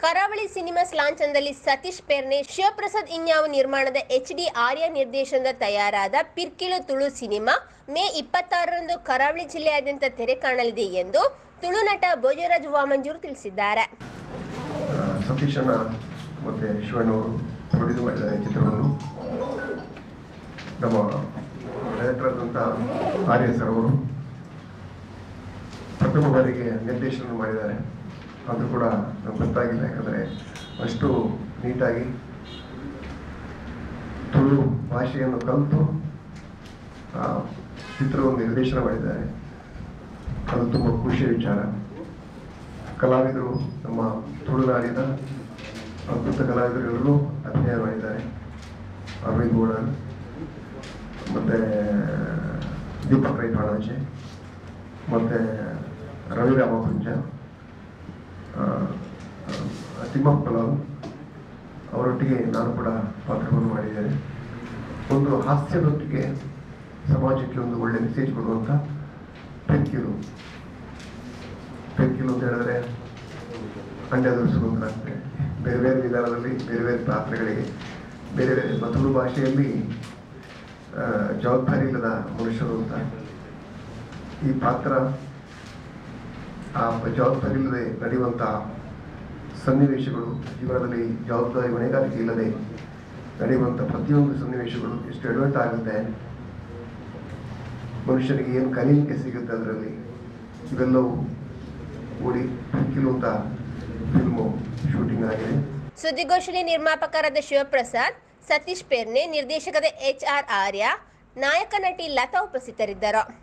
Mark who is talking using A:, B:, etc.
A: ಕರಾವಳಿ ಸಿನಿಮಾಸ್ ಲಾಂಛನದಲ್ಲಿ ಸತೀಶ್ ಪೆರ್ನೆ ಶಿವಪ್ರಸಾದ್ ಇನ್ಯಾವು ನಿರ್ಮಾಣದ ಎಚ್ ಡಿ ಆರ್ಯ ನಿರ್ದೇಶನದ ತಯಾರಾದ ಪಿರ್ಕಿಳು ತುಳು ಸಿನಿಮಾ ಮೇ ಇಪ್ಪತ್ತಾರರಂದು ಕರಾವಳಿ ಜಿಲ್ಲೆಯಾದ್ಯಂತ ತೆರೆ ಕಾಣಲಿದೆ ಎಂದು ತುಳು ನಟ ಭೋಜರಾಜ್ ವಾಮಂಜೂರು ತಿಳಿಸಿದ್ದಾರೆ
B: ಆ, ಸತೀಶಣ್ಣ ಮತ್ತು ಶಿವಣ್ಣವರು ಪ್ರೊಡ್ಯೂಸ್ ಮಾಡಿದ್ದಾರೆ ಈ ಚಿತ್ರವನ್ನು ನಮ್ಮ ಡೈರೆಕ್ಟರ್ ಆದಂಥ ಆರ್ಯ ಸರ್ ಅವರು ಪ್ರಥಮ ಬಾರಿಗೆ ನಿರ್ದೇಶನ ಮಾಡಿದ್ದಾರೆ ಅದು ಕೂಡ ನಮ್ಗೆ ಗೊತ್ತಾಗಿಲ್ಲ ಯಾಕಂದರೆ ಅಷ್ಟು ನೀಟಾಗಿ ತುಳು ಭಾಷೆಯನ್ನು ಕಲಿತು ಆ ಚಿತ್ರವನ್ನು ನಿರ್ದೇಶನ ಮಾಡಿದ್ದಾರೆ ಅದು ತುಂಬ ಖುಷಿಯ ವಿಚಾರ ಕಲಾವಿದರು ನಮ್ಮ ತುಳುನಾಡಿನ ಅದ್ಭುತ ಕಲಾವಿದರು ಎಲ್ಲರೂ ಅಭಿನಯ ಮಾಡಿದ್ದಾರೆ ಅರವಿಂದ್ ಗೋಡನ್ ಮತ್ತು ದೀಪಕ್ ರೈ ಪಾಣಾಜೆ ಮತ್ತು ರವಿ ರಾಮಕುಂಜ ಆ, ಆ, ತಿಮ್ಮಪ್ಪ ಪಲಾವ್ ಅವರೊಟ್ಟಿಗೆ ನಾನು ಕೂಡ ಪಾತ್ರವನ್ನು ಮಾಡಿದ್ದೇನೆ ಒಂದು ಹಾಸ್ಯದೊಟ್ಟಿಗೆ ಸಮಾಜಕ್ಕೆ ಒಂದು ಒಳ್ಳೆ ಮೆಸೇಜ್ ಕೊಡುವಂಥ ಪೆಕ್ಕಿಲು ಪೆಕ್ಕಿಲು ಅಂತ ಹೇಳಿದ್ರೆ ಅಂಡ್ಯದ ಸುಗಂಧ ಆಗ್ತದೆ ಬೇರೆ ಬೇರೆ ವಿಧಾನದಲ್ಲಿ ಬೇರೆ ಬೇರೆ ಪಾತ್ರಗಳಿಗೆ ಬೇರೆ ಬೇರೆ ಮತ್ತೊಂದು ಭಾಷೆಯಲ್ಲಿ ಆ, ಜವಾಬ್ದಾರಿ ಇಲ್ಲದ ಮನುಷ್ಯರು ಅಂತ ಈ ಪಾತ್ರ ಆ ಜವಾಬ್ದಾರಿ ಇಲ್ಲದೆ ನಡೆಯುವಂಥ ಸನ್ನಿವೇಶಗಳು ಜೀವನದಲ್ಲಿ ಜವಾಬ್ದಾರಿ ಹೊಣೆಗಾರಿಕೆ ಇಲ್ಲದೆ ನಡೆಯುವಂಥ ಪ್ರತಿಯೊಂದು ಸನ್ನಿವೇಶಗಳು ಎಷ್ಟು ಎಡವಟ್ಟು ಆಗುತ್ತೆ ಮನುಷ್ಯನಿಗೆ ಏನು ಕಲಿಯಲಿಕ್ಕೆ ಸಿಗುತ್ತೆ ಅದರಲ್ಲಿ ಇವೆಲ್ಲವೂ ಕೂಡಿ ಅಂತ ಫಿಲ್ಮು ಶೂಟಿಂಗ್ ಆಗಿದೆ
A: ಸುದ್ದಿಗೋಷ್ಠಿಯಲ್ಲಿ ನಿರ್ಮಾಪಕರಾದ ಶಿವಪ್ರಸಾದ್ ಸತೀಶ್ ಪೆರ್ನೆ ನಿರ್ದೇಶಕದ ಎಚ್ ಆರ್ ಆರ್ಯ ನಾಯಕ ನಟಿ ಲತಾ ಉಪಸ್ಥಿತರಿದ್ದರು